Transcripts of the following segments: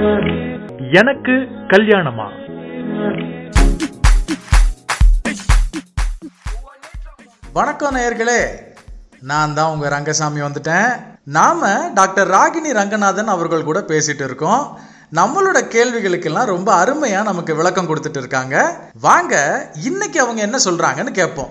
எனக்கு கல்யாணமா வணக்கம் நேயர்களே நான் தான் உங்க ரங்கசாமி வந்துட்டேன் நாம டாக்டர் ராகினி ரங்கநாதன் அவர்கள் கூட பேசிட்டு இருக்கோம் நம்மளோட கேள்விகளுக்கெல்லாம் ரொம்ப அருமையா நமக்கு விளக்கம் கொடுத்துட்டு இருக்காங்க வாங்க இன்னைக்கு அவங்க என்ன சொல்றாங்கன்னு கேட்போம்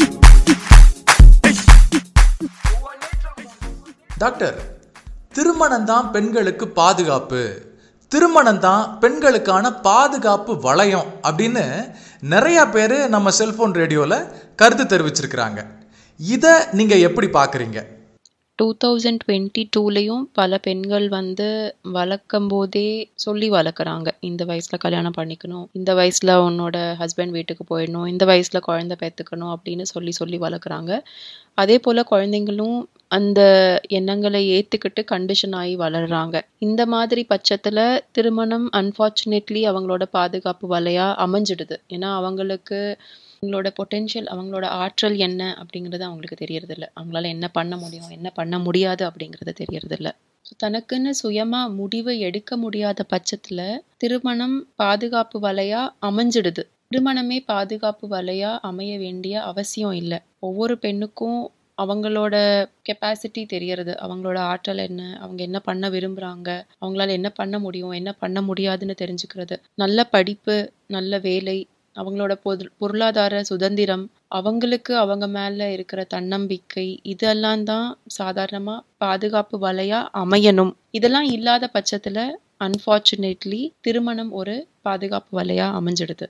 டாக்டர் திருமணம் தான் பெண்களுக்கு பாதுகாப்பு திருமணம் தான் பெண்களுக்கான பாதுகாப்பு வளையம் அப்படின்னு நிறைய பேர் நம்ம செல்போன் ரேடியோவில் கருத்து தெரிவிச்சிருக்கிறாங்க இதை நீங்கள் எப்படி பார்க்குறீங்க டூ தௌசண்ட் டுவெண்ட்டி டூலேயும் பல பெண்கள் வந்து வளர்க்கும் போதே சொல்லி வளர்க்குறாங்க இந்த வயசில் கல்யாணம் பண்ணிக்கணும் இந்த வயசில் உன்னோட ஹஸ்பண்ட் வீட்டுக்கு போயிடணும் இந்த வயசில் குழந்தை பெற்றுக்கணும் அப்படின்னு சொல்லி சொல்லி வளர்க்குறாங்க அதே போல் குழந்தைங்களும் அந்த எண்ணங்களை ஏற்றுக்கிட்டு கண்டிஷன் ஆகி வளர்கிறாங்க இந்த மாதிரி பட்சத்தில் திருமணம் அன்ஃபார்ச்சுனேட்லி அவங்களோட பாதுகாப்பு வலையா அமைஞ்சிடுது ஏன்னா அவங்களுக்கு அவங்களோட பொட்டென்ஷியல் அவங்களோட ஆற்றல் என்ன அப்படிங்கிறது அவங்களுக்கு தெரியறதில்ல அவங்களால என்ன பண்ண முடியும் என்ன பண்ண முடியாது அப்படிங்கிறது தெரியறதில்ல ஸோ தனக்குன்னு சுயமாக முடிவு எடுக்க முடியாத பட்சத்தில் திருமணம் பாதுகாப்பு வலையா அமைஞ்சிடுது திருமணமே பாதுகாப்பு வலையா அமைய வேண்டிய அவசியம் இல்லை ஒவ்வொரு பெண்ணுக்கும் அவங்களோட கெப்பாசிட்டி தெரியறது அவங்களோட ஆற்றல் என்ன அவங்க என்ன பண்ண விரும்புகிறாங்க அவங்களால என்ன பண்ண முடியும் என்ன பண்ண முடியாதுன்னு தெரிஞ்சுக்கிறது நல்ல படிப்பு நல்ல வேலை அவங்களோட பொரு பொருளாதார சுதந்திரம் அவங்களுக்கு அவங்க மேலே இருக்கிற தன்னம்பிக்கை இதெல்லாம் தான் சாதாரணமாக பாதுகாப்பு வலையா அமையணும் இதெல்லாம் இல்லாத பட்சத்தில் அன்ஃபார்ச்சுனேட்லி திருமணம் ஒரு பாதுகாப்பு வலையா அமைஞ்சிடுது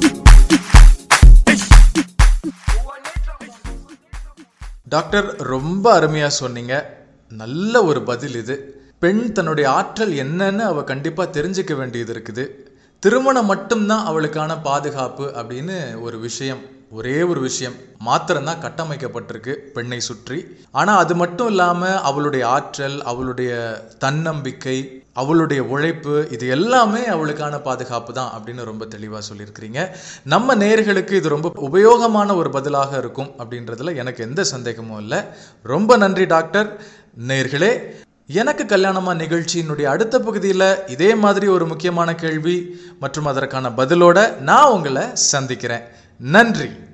டாக்டர் ரொம்ப அருமையாக சொன்னீங்க நல்ல ஒரு பதில் இது பெண் தன்னுடைய ஆற்றல் என்னன்னு அவ கண்டிப்பாக தெரிஞ்சுக்க வேண்டியது இருக்குது திருமணம் மட்டும்தான் அவளுக்கான பாதுகாப்பு அப்படின்னு ஒரு விஷயம் ஒரே ஒரு விஷயம் மாத்திரம்தான் கட்டமைக்கப்பட்டிருக்கு பெண்ணை சுற்றி ஆனால் அது மட்டும் இல்லாமல் அவளுடைய ஆற்றல் அவளுடைய தன்னம்பிக்கை அவளுடைய உழைப்பு இது எல்லாமே அவளுக்கான பாதுகாப்பு தான் அப்படின்னு ரொம்ப தெளிவாக சொல்லியிருக்கிறீங்க நம்ம நேர்களுக்கு இது ரொம்ப உபயோகமான ஒரு பதிலாக இருக்கும் அப்படின்றதுல எனக்கு எந்த சந்தேகமும் இல்லை ரொம்ப நன்றி டாக்டர் நேர்களே எனக்கு கல்யாணமா நிகழ்ச்சியினுடைய அடுத்த பகுதியில் இதே மாதிரி ஒரு முக்கியமான கேள்வி மற்றும் அதற்கான பதிலோட நான் உங்களை சந்திக்கிறேன் நன்றி